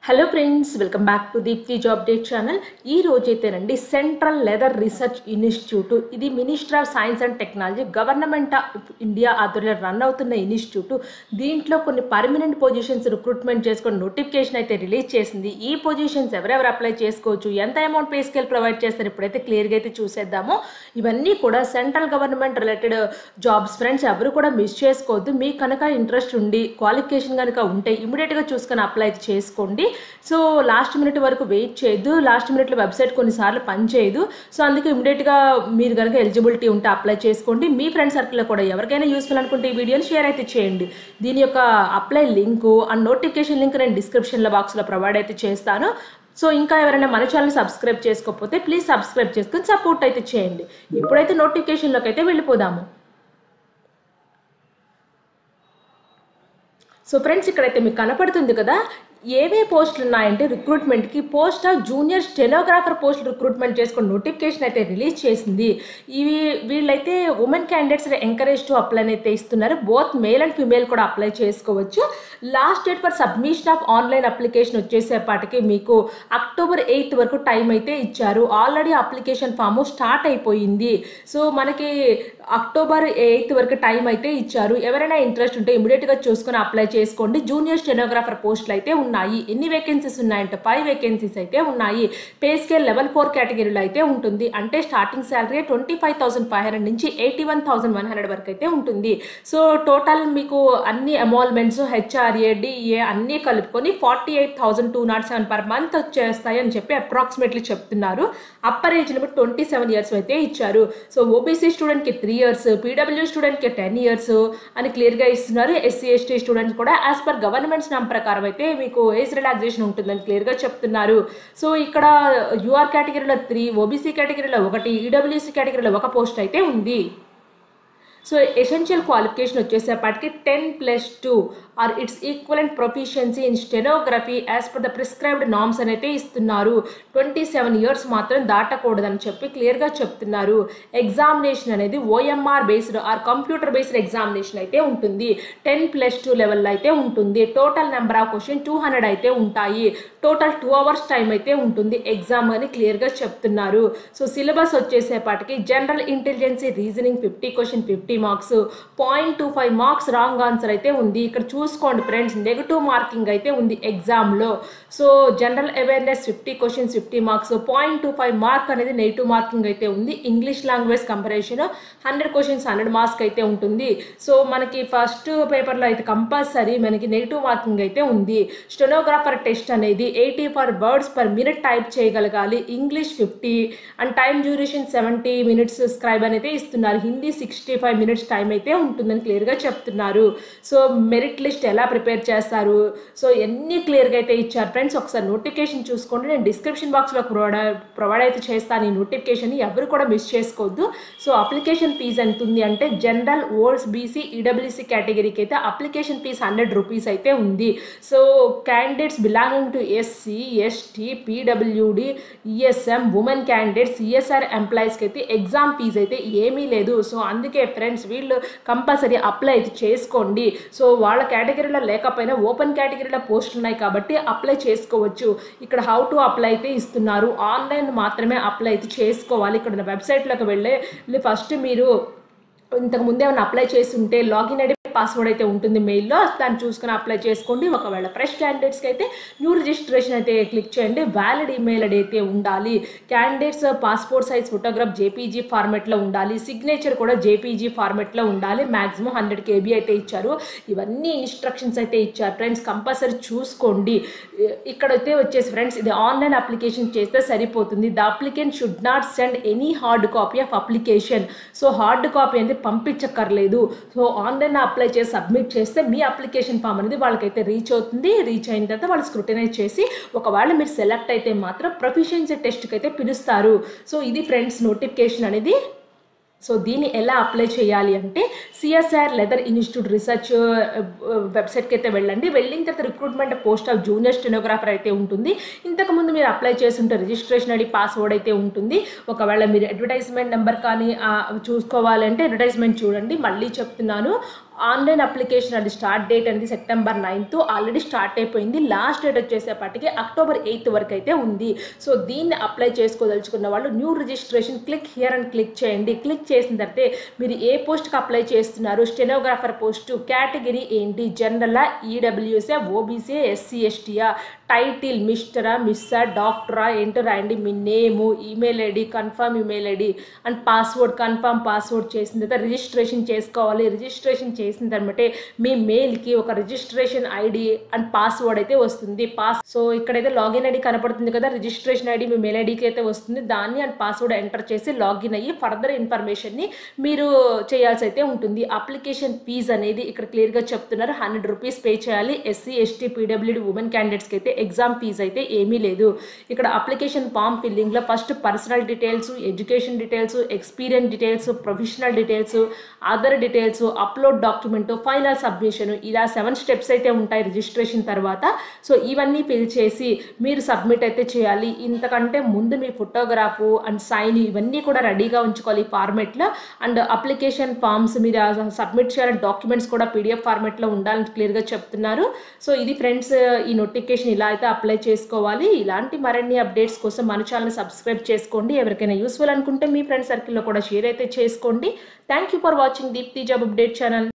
hello friends welcome back to Deepthi job date channel ఈ రోజైతేనండి central leather research institute ఇది minister of science and technology government of India ఆధ్వర్యంలో run అవుతున్న institute దీంట్లో కొన్ని permanent positions recruitment చేసుకొని notification అయితే రిలీజ్ చేసింది ఈ పొజిషన్స్ ఎవరెవరు అప్లై చేసుకోవచ్చు ఎంత అమౌంట్ పే స్కేల్ ప్రొవైడ్ చేస్తారు ఇప్పుడైతే క్లియర్గా అయితే చూసేద్దాము ఇవన్నీ కూడా central government related jobs friends ఎవరు కూడా మిస్ చేసుకోవద్దు మీకు కనుక ఇంట్రెస్ట్ ఉండి క్వాలిఫికేషన్ కనుక ఉంటే ఇమీడియట్గా చూసుకొని అప్లై చేసుకోండి సో లాస్ట్ మినిట్ వరకు వెయిట్ చేయొద్దు లాస్ట్ మినిట్లో వెబ్సైట్ కొన్నిసార్లు పనిచేయదు సో అందుకే ఇమీడియట్గా మీరు కనుక ఎలిజిబిలిటీ ఉంటే అప్లై చేసుకోండి మీ ఫ్రెండ్ సర్కిల్లో కూడా ఎవరికైనా యూస్ఫుల్ అనుకుంటే ఈ వీడియోని షేర్ అయితే చేయండి దీని యొక్క apply link and notification link నేను డిస్క్రిప్షన్లో బాక్స్లో ప్రొవైడ్ అయితే చేస్తాను సో ఇంకా ఎవరైనా మన ఛానల్ సబ్స్క్రైబ్ చేసుకోకపోతే ప్లీజ్ సబ్స్క్రైబ్ చేసుకొని సపోర్ట్ అయితే చేయండి ఇప్పుడైతే నోటిఫికేషన్లోకి అయితే వెళ్ళిపోదాము సో ఫ్రెండ్స్ ఇక్కడైతే మీకు కనపడుతుంది కదా ఏవే పోస్టులు ఉన్నాయంటే రిక్రూట్మెంట్కి post of junior stenographer post recruitment చేసుకుని నోటిఫికేషన్ అయితే రిలీజ్ చేసింది ఇవి వీళ్ళైతే women candidates encourage to apply అయితే ఇస్తున్నారు బోత్ మేల్ అండ్ ఫిమేల్ కూడా అప్లై చేసుకోవచ్చు last date for submission of online application వచ్చేసేపాటికి మీకు అక్టోబర్ ఎయిత్ వరకు టైం అయితే ఇచ్చారు ఆల్రెడీ అప్లికేషన్ ఫామ్ స్టార్ట్ అయిపోయింది సో మనకి అక్టోబర్ ఎయిత్ వరకు టైం అయితే ఇచ్చారు ఎవరైనా ఇంట్రెస్ట్ ఉంటే ఇమీడియట్గా చూసుకొని అప్లై చేసుకోండి జూనియర్ స్టెనోగ్రాఫర్ పోస్టులు అయితే ఉన్నాయి ఎన్ని వేకెన్సీస్ ఉన్నాయంటే ఫైవ్ వేకెన్సీస్ అయితే ఉన్నాయి పే స్కేల్ లెవెల్ ఫోర్ కేటగిరీలో అయితే ఉంటుంది అంటే starting salary twenty five thousand five hundred నుంచి eighty one thousand one hundred వరకు అయితే ఉంటుంది సో టోటల్ మీకు అన్ని అమాల్మెంట్స్ హెచ్ఆర్ఏ డిఏ అన్నీ కలుపుకొని forty eight thousand two not seven per month వచ్చేస్తాయి అని చెప్పి అప్రాక్సిమేట్లీ చెప్తున్నారు upper age limit twenty seven years అయితే ఇచ్చారు సో ఓబీసీ స్టూడెంట్కి త్రీ ఇయర్స్ పీడబ్ల్యూ స్టూడెంట్కి టెన్ ఇయర్స్ అని క్లియర్గా ఇస్తున్నారు ఎస్సీ ఎస్టీ స్టూడెంట్స్ కూడా యాజ్ పర్ గవర్నమెంట్ నామ్ ప్రకారం అయితే మీకు ఏజ్ రిలాక్సేషన్ ఉంటుందని క్లియర్గా చెప్తున్నారు సో ఇక్కడ యూఆర్ కేటగిరీలో త్రీ ఓబీసీ కేటగిరీలో ఒకటి ఈడబ్ల్యూసీ కేటగిరీలో ఒక పోస్ట్ అయితే ఉంది సో ఎసెన్షియల్ క్వాలిఫికేషన్ వచ్చేసేపటికి ten plus two or its equivalent proficiency in stenography as per the prescribed norms అని అయితే ఇస్తున్నారు ట్వంటీ సెవెన్ ఇయర్స్ మాత్రం దాటకూడదని చెప్పి క్లియర్గా చెప్తున్నారు ఎగ్జామినేషన్ అనేది OMR based or computer based examination అయితే ఉంటుంది టెన్ ప్లస్ టూ లెవెల్లో అయితే ఉంటుంది total number of question two hundred అయితే ఉంటాయి టోటల్ టూ అవర్స్ టైం అయితే ఉంటుంది ఎగ్జామ్ అని క్లియర్గా చెప్తున్నారు సో సిలబస్ వచ్చేసేపాటికి general intelligency reasoning fifty question fifty marks point two five marks wrong answer అయితే ఉంది ఇక్కడ చూసుకోండి ఫ్రెండ్స్ నెగిటివ్ మార్కింగ్ అయితే ఉంది ఎగ్జామ్లో so general awareness fifty questions fifty marks point two five mark అనేది నెగిటివ్ మార్కింగ్ అయితే ఉంది English language comparison hundred questions hundred marks అయితే ఉంటుంది సో మనకి ఫస్ట్ పేపర్లో అయితే కంపల్సరీ మనకి నెగిటివ్ మార్కింగ్ అయితే ఉంది స్టెనోగ్రాఫర్ టెస్ట్ అనేది eighty for words per minute type చేయగలగాలి English fifty and time duration seventy minutes scribe అనేది ఇస్తున్నారు Hindi sixty five minutes time అయితే ఉంటుందని క్లియర్గా చెప్తున్నారు సో మెరిట్ లిస్ట్ ఎలా ప్రిపేర్ చేస్తారు సో ఎన్ని క్లియర్గా అయితే ఇచ్చారు ఫ్రెండ్స్ ఒకసారి నోటిఫికేషన్ చూసుకోండి నేను డిస్క్రిప్షన్ బాక్స్లో ప్రొవైడ్ ప్రొవైడ్ అయితే చేస్తాను ఈ నోటిఫికేషన్ ఎవరు కూడా మిస్ చేసుకోవద్దు సో అప్లికేషన్ ఫీజు ఎంత ఉంది అంటే జనరల్ ఓల్డ్స్ బీసీ ఈడబ్ల్యూసీ కేటగిరీకి అయితే అప్లికేషన్ ఫీజ్ హండ్రెడ్ రూపీస్ అయితే ఉంది so candidates belonging to SC ST PWD ESM women candidates E S R ఎంప్లాయీస్కి అయితే ఎగ్జామ్ ఫీజు అయితే ఏమీ లేదు సో అందుకే ఫ్రెండ్స్ వీళ్ళు కంపల్సరీ అప్లై అయితే చేసుకోండి సో వాళ్ళ కేటగిరీలో లేకపోయినా ఓపెన్ కేటగిరీలో పోస్టులు ఉన్నాయి కాబట్టి అప్లై చేసుకోవచ్చు ఇక్కడ హౌ టు అప్లై అయితే ఇస్తున్నారు ఆన్లైన్ మాత్రమే అప్లై అయితే చేసుకోవాలి ఇక్కడ వెబ్సైట్లోకి వెళ్ళి ఫస్ట్ మీరు ఇంతకు ముందే ఏమైనా అప్లై చేసి ఉంటే లాగిన్ ఐడి పాస్వర్డ్ అయితే ఉంటుంది మెయిల్లో దాన్ని చూసుకొని అప్లై చేసుకోండి ఒకవేళ ఫ్రెష్ క్యాండిడేట్స్కి అయితే న్యూ రిజిస్ట్రేషన్ అయితే క్లిక్ చేయండి వ్యాలిడ్ ఈమెయిల్ ఐడి అయితే ఉండాలి candidates passport size photograph JPG ఫార్మెట్లో ఉండాలి సిగ్నేచర్ కూడా జేపీజీ ఫార్మెట్లో ఉండాలి మ్యాక్సిమం హండ్రెడ్ కేబీ అయితే ఇచ్చారు ఇవన్నీ ఇన్స్ట్రక్షన్స్ అయితే ఇచ్చారు ఫ్రెండ్స్ కంపల్సరీ చూసుకోండి ఇక్కడైతే వచ్చేసి ఫ్రెండ్స్ ఇది ఆన్లైన్ అప్లికేషన్ చేస్తే సరిపోతుంది the applicant should not send any hard copy of application so hard copy అనేది పంపించక్కర్లేదు సో ఆన్లైన్ అప్లై చేసి సబ్మిట్ చేస్తే మీ అప్లికేషన్ ఫామ్ అనేది వాళ్ళకైతే రీచ్ అవుతుంది రీచ్ అయిన తర్వాత వాళ్ళు స్క్రూటనైజ్ చేసి ఒకవేళ మీరు సెలెక్ట్ అయితే మాత్రం ప్రొఫిషియన్సీ టెస్ట్కి అయితే పిలుస్తారు సో ఇది ఫ్రెండ్స్ నోటిఫికేషన్ అనేది సో దీన్ని ఎలా అప్లై చేయాలి అంటే సిఎస్ఆర్ లెదర్ ఇన్స్టిట్యూట్ రీసెర్చ్ వెబ్సైట్కి అయితే వెళ్ళండి వెళ్ళిన తర్వాత recruitment post of junior stenographer అయితే ఉంటుంది ఇంతకుముందు మీరు అప్లై చేస్తుంటే రిజిస్ట్రేషన్ ఐడి పాస్వర్డ్ అయితే ఉంటుంది ఒకవేళ మీరు అడ్వర్టైజ్మెంట్ నెంబర్ కానీ చూసుకోవాలంటే అడ్వర్టైజ్మెంట్ చూడండి మళ్ళీ చెప్తున్నాను ఆన్లైన్ అప్లికేషన్ అది స్టార్ట్ డేట్ అనేది సెప్టెంబర్ నైన్త్ ఆల్రెడీ స్టార్ట్ అయిపోయింది లాస్ట్ డేట్ వచ్చేసేపటికి అక్టోబర్ ఎయిత్ వరకు అయితే ఉంది సో దీన్ని అప్లై చేసుకోదలుచుకున్న వాళ్ళు new registration click here and click చేయండి క్లిక్ చేసిన తర్వాత మీరు ఏ పోస్ట్కి అప్లై చేస్తున్నారు స్టెనోగ్రాఫర్ పోస్ట్ కేటగిరీ ఏంటి జనరలా ఈడబ్ల్యూఎస్ఏ ఓబీసీ ఎస్సీ ఎస్టీయా టైటిల్ మిస్టరా మిస్సా డాక్టరా ఏంటో రాయండి మీ name email ID confirm email ID and password confirm password చేసిన తర్వాత రిజిస్ట్రేషన్ చేసుకోవాలి రిజిస్ట్రేషన్ చేసిన తర్వాత మీ మెయిల్కి ఒక రిజిస్ట్రేషన్ ఐడి అండ్ పాస్వర్డ్ అయితే వస్తుంది పాస్ సో ఇక్కడైతే లాగిన్ ఐడి కనపడుతుంది కదా రిజిస్ట్రేషన్ ఐడి మీ మెయిల్ ఐడికి అయితే వస్తుంది దాన్ని అండ్ పాస్వర్డ్ ఎంటర్ చేసి లాగిన్ అయ్యి ఫర్దర్ ఇన్ఫర్మేషన్ని మీరు చేయాల్సి అయితే ఉంటుంది అప్లికేషన్ ఫీజ్ అనేది ఇక్కడ క్లియర్గా చెప్తున్నారు హండ్రెడ్ రూపీస్ పే చేయాలి ఎస్సీ ఎస్టీ పీడబ్ల్యూడి ఉమెన్ క్యాండిడేట్స్కి అయితే ఎగ్జామ్ ఫీజ్ అయితే ఏమీ లేదు ఇక్కడ అప్లికేషన్ ఫామ్ ఫిల్లింగ్లో first personal details education details experience details professional details other details upload document final submission ఇలా సెవెన్ స్టెప్స్ అయితే ఉంటాయి రిజిస్ట్రేషన్ తర్వాత సో ఇవన్నీ ఫిల్ చేసి మీరు సబ్మిట్ అయితే చేయాలి ఇంతకంటే ముందు మీ ఫోటోగ్రాఫ్ అండ్ సైన్ ఇవన్నీ కూడా రెడీగా ఉంచుకోవాలి ఈ ఫార్మేట్లో అండ్ అప్లికేషన్ ఫామ్స్ మీరు సబ్మిట్ చేయాలని డాక్యుమెంట్స్ కూడా పీడిఎఫ్ ఫార్మేట్లో ఉండాలని క్లియర్గా చెప్తున్నారు సో ఇది ఫ్రెండ్స్ ఈ నోటిఫికేషన్ ఇలా అయితే అప్లై చేసుకోవాలి ఇలాంటి మరిన్ని అప్డేట్స్ కోసం మన ఛానల్ సబ్స్క్రైబ్ చేసుకోండి ఎవరికైనా యూస్ఫుల్ అనుకుంటే మీ ఫ్రెండ్ సర్కిల్లో కూడా షేర్ అయితే చేసుకోండి thank you for watching Deepthi job update channel